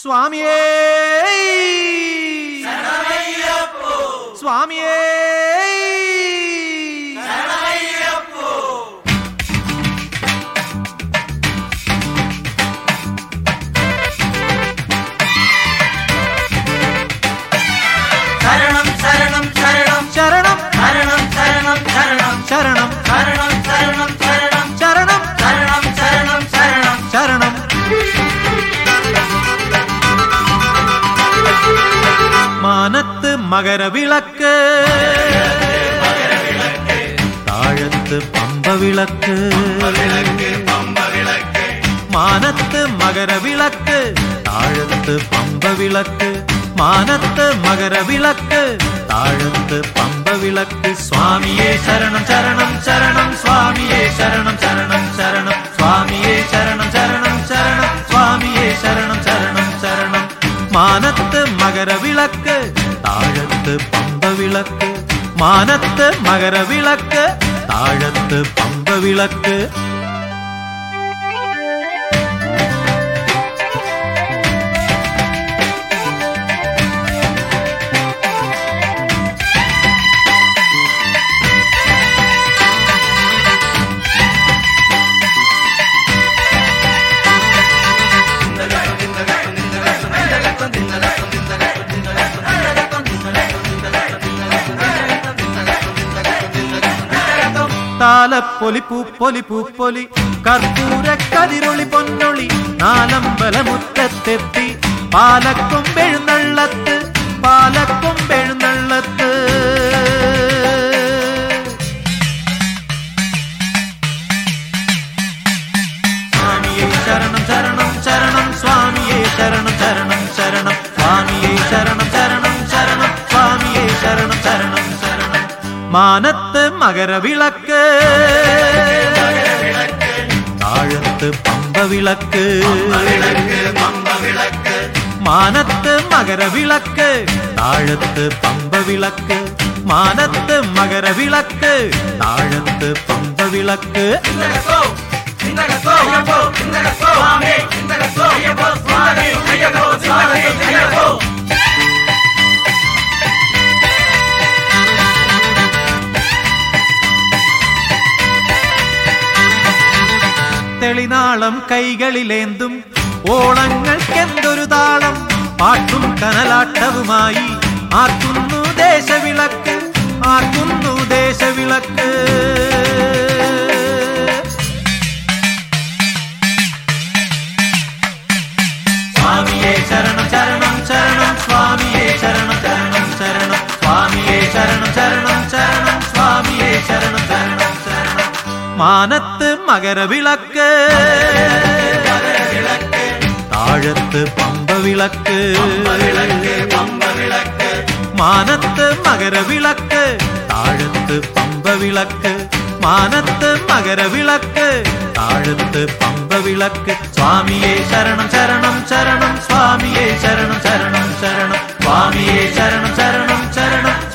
സ്വാമിയേ സ്വാമിയേ ശരണം ശരണം ശരണം ശരണം ശരണം ശരണം ശരണം ശരണം ശരണം ശരണം ശരണം ശരണം ശരണം ശരണം ശരണം ശരണം മാനത്ത് മകരവിളക്ക് താഴത്ത് പമ്പവിളക്ക് മാനത്ത് മകരവിളക്ക് താഴത്ത് പമ്പവിളക്ക് മാനത്ത് മകരവിളക്ക് താഴത്ത് പമ്പവിളക്ക് സ്വാമിയെ ശരണം ശരണം ശരണം സ്വാമിയെ ശരണം ശരണം ശരണം സ്വാമിയെ ശരണം ശരണം ശരണം സ്വാമിയെ ശരണം ശരണം ശരണം മാനത്ത് മകരവിളക്ക് താഴത്ത് പമ്പവിളക്ക് മാനത്ത് മകരവിളക്ക് താഴത്ത് പമ്പവിളക്ക് താലപ്പൊലി പൂപ്പൊലി പൂപ്പൊലി കർപ്പൂര കതിരൊളി പൊന്നൊളി നാലമ്പലമുറ്റത്തെത്തി പാലക്കൊമ്പെഴുന്നള്ളത്ത് പാലക്കൊമ്പെഴുന്നള്ളത്ത് സ്വാമിയെ ശരണം ശരണം ശരണം സ്വാമിയെ ശരണം ശരണം ശരണം സ്വാമിയെ ശരണം ശരണം ശരണം സ്വാമിയെ ശരണം ശരണം ശരണം മാനത്ത് മകരവിളക്ക് താഴത്ത് പമ്പവിളക്ക് മാനത്ത് മകരവിളക്ക് താഴത്ത് പമ്പവിളക്ക് മാനത്ത് മകരവിളക്ക് താഴത്ത് പമ്പവിളക്ക് തെളിനാളം കൈകളിലേന്തും ഓളങ്ങൾക്കെന്തൊരു താളം പാട്ടും കനലാട്ടവുമായി ആർക്കുന്നു ദേശവിളക്ക് ആർക്കുന്നു ദേശവിളക്ക് സ്വാമിയെ ശരണം ശരണം ശരണം സ്വാമിയെ ശരണം ശരണം ശരണം സ്വാമിയെ ശരണം ശരണം ശരണം സ്വാമിയെ ശരണം ശരണം ശരണം മാനത്ത് മകരവിളക്ക് താഴത്ത് പമ്പവിളക്ക് മാനത്ത് മകരവിളക്ക് താഴത്ത് പമ്പവിളക്ക് മാനത്ത് മകരവിളക്ക് താഴത്ത് പമ്പവിളക്ക് സ്വാമിയെ ശരണം ശരണം ശരണം സ്വാമിയെ ശരണം ശരണം ശരണം സ്വാമിയെ ശരണം ശരണം ശരണം